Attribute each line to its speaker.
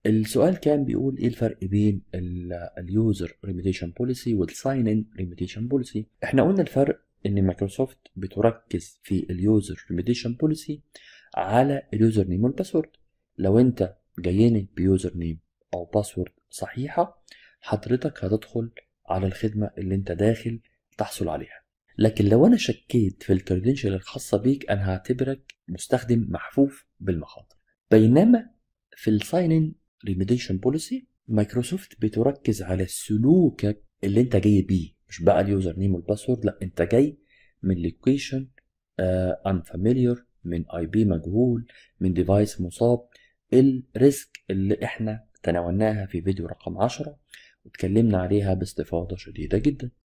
Speaker 1: السؤال كان بيقول ايه الفرق بين اليوزر ريميديشن بوليسي والساين ان ريميديشن بوليسي احنا قلنا الفرق ان مايكروسوفت بتركز في اليوزر ريميديشن بوليسي على اليوزر نيم والباسورد لو انت جايني بيوزر نيم او باسورد صحيحه حضرتك هتدخل على الخدمه اللي انت داخل تحصل عليها لكن لو انا شكيت في الكريدنشال الخاصه بيك انا هعتبرك مستخدم محفوف بالمخاطر بينما في الساين ان ريميديشن بوليسي مايكروسوفت بتركز على سلوكك اللي انت جاي بيه مش بقى اليوزر نيم والباسورد لا انت جاي من لوكيشن انفاميليار من اي بي مجهول من ديفايس مصاب الريسك اللي احنا تناولناها في فيديو رقم 10 واتكلمنا عليها باستفاضة شديدة جدا